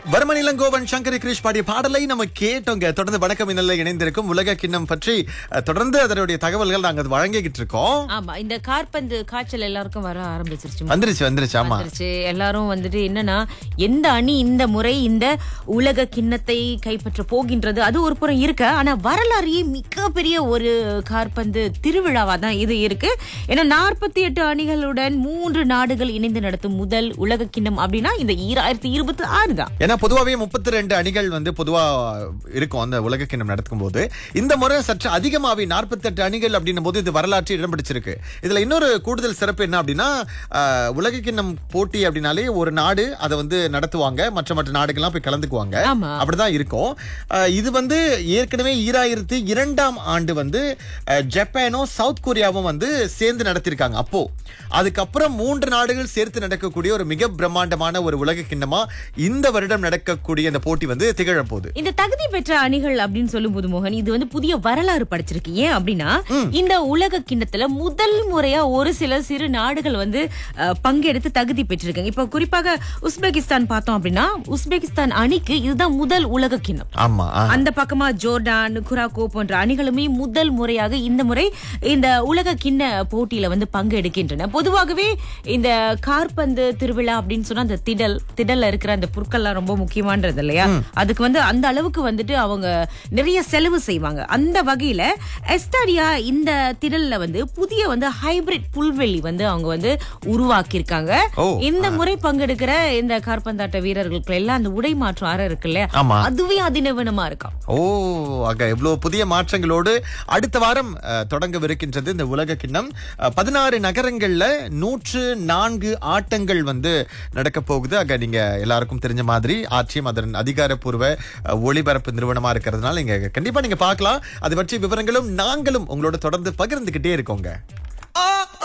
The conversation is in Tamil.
வர்மன் இளங்கோவன் சங்கரி கிரிஷ் பாடிய பாடலை நம்ம கேட்டோங்க தொடர்ந்து வணக்கம் இன்னல்ல இணைந்திருக்கும் உலக கிண்ணம் பற்றி அஹ், தொடர்ந்து அதனுடைய தகவல்கள் நாங்க அது வழங்கிக்கிட்டு இருக்கோம் ஆமா இந்த கார்பந்து காய்ச்சல் எல்லாருக்கும் வர ஆரம்பிச்சிருச்சு வந்துருச்சு வந்துருச்சு ஆமா வந்துருச்சு எல்லாரும் வந்துட்டு என்னன்னா எந்த அணி இந்த முறை இந்த உலக கிண்ணத்தை கைப்பற்ற போகின்றது அது ஒரு புறம் இருக்கு ஆனா வரலாறையே மிகப்பெரிய ஒரு கார்பந்து திருவிழாவா தான் இது இருக்கு ஏன்னா நாற்பத்தி எட்டு அணிகளுடன் மூன்று நாடுகள் இணைந்து நடத்தும் முதல் உலக கிண்ணம் அப்படின்னா இந்த ஈராயிரத்தி இருபத்தி ஆறு தான் ஏன்னா பொதுவாவே முப்பத்தி ரெண்டு அணிகள் வந்து பொதுவா இருக்கும் அந்த உலக கிண்ணம் நடக்கும் போது இந்த முறை சற்று அதிகமாவே 48 அணிகள் அப்படின்னும் போது இது வரலாற்று இடம் பிடிச்சிருக்கு இதுல இன்னொரு கூடுதல் சிறப்பு என்ன அப்படின்னா அஹ், உலக கிண்ணம் போட்டி அப்படின்னாலே ஒரு நாடு அதை வந்து நடத்துவாங்க மற்ற மற்ற நாடுகள்லாம் போய் கலந்துக்குவாங்க ஆமா. அப்படிதான் இருக்கும் அஹ், இது வந்து ஏற்கனவே ஈராயிரத்தி இரண்டாம் ஆண்டு வந்து அஹ், ஜப்பானும் சவுத் கொரியாவும் வந்து சேர்ந்து நடத்திருக்காங்க அப்போ அதுக்கப்புறம் மூன்று நாடுகள் சேர்த்து நடக்கக்கூடிய ஒரு மிக பிரம்மாண்டமான ஒரு உலக கிண்ணமா இந்த வருடம் நடக்கக்கூடிய இந்த போட்டி வந்து திகழ போகுது இந்த தகுதி பெற்ற அணிகள் அப்படின்னு சொல்லும்போது மோகன் இது வந்து புதிய வரலாறு படைச்சிருக்கு ஏன் அப்படின்னா இந்த உலக கிண்ணத்துல முதல் முறையா ஒரு சில சிறு நாடுகள் வந்து அஹ், பங்கெடுத்து தகுதி பெற்றிருக்காங்க இப்ப குறிப்பாக உஸ்பெகிஸ்தான் பார்த்தோம் அப்படின்னா உஸ்பெகிஸ்தான் அணிக்கு இதுதான் முதல் உலக கிண்ணம் ஆமா ஆ. அந்த பக்கமா ஜோர்டான் குராக்கோ போன்ற அணிகளுமே முதல் முறையாக இந்த முறை இந்த உலக கிண்ண போட்டியில வந்து பங்கெடுக்கின்றன பொதுவாகவே இந்த கார்பந்து திருவிழா அப்படின்னு சொன்னா அந்த திடல் திடல்ல இருக்கிற அந்த புற்கள்லாம் ரொம்ப முக்கியமானது இல்லையா அதுக்கு வந்து அந்த அளவுக்கு வந்துட்டு அவங்க நிறைய செலவு செய்வாங்க அந்த வகையில எஸ்டாடியா இந்த திடல்ல வந்து புதிய வந்து ஹைபிரிட் புல்வெளி வந்து அவங்க வந்து உருவாக்கி இருக்காங்க ஓ, இந்த முறை பங்கெடுக்கிற இந்த கார்பந்தாட்ட வீரர்களுக்கு எல்லாம் அந்த உடை மாற்றம் அறை இருக்கு இல்லையா ஆமா அதுவே அதிநவீனமா இருக்காம் ஓ ஆக இவ்வளவு புதிய மாற்றங்களோடு அடுத்த வாரம் அஹ், தொடங்கவிருக்கின்றது இந்த உலக கிண்ணம் அஹ், பதினாறு நகரங்கள்ல நூற்று நான்கு ஆட்டங்கள் வந்து நடக்க போகுது ஆக நீங்க எல்லாருக்கும் தெரிஞ்ச மாதிரி ஆட்சியம் அதன் அதிகாரப்பூர்வ அஹ், ஒளிபரப்பு நிறுவனமா இருக்கிறதுனால நீங்க கண்டிப்பா நீங்க பார்க்கலாம் அது பற்றி விவரங்களும் நாங்களும் உங்களோட தொடர்ந்து பகிர்ந்துகிட்டே இருக்கோங்க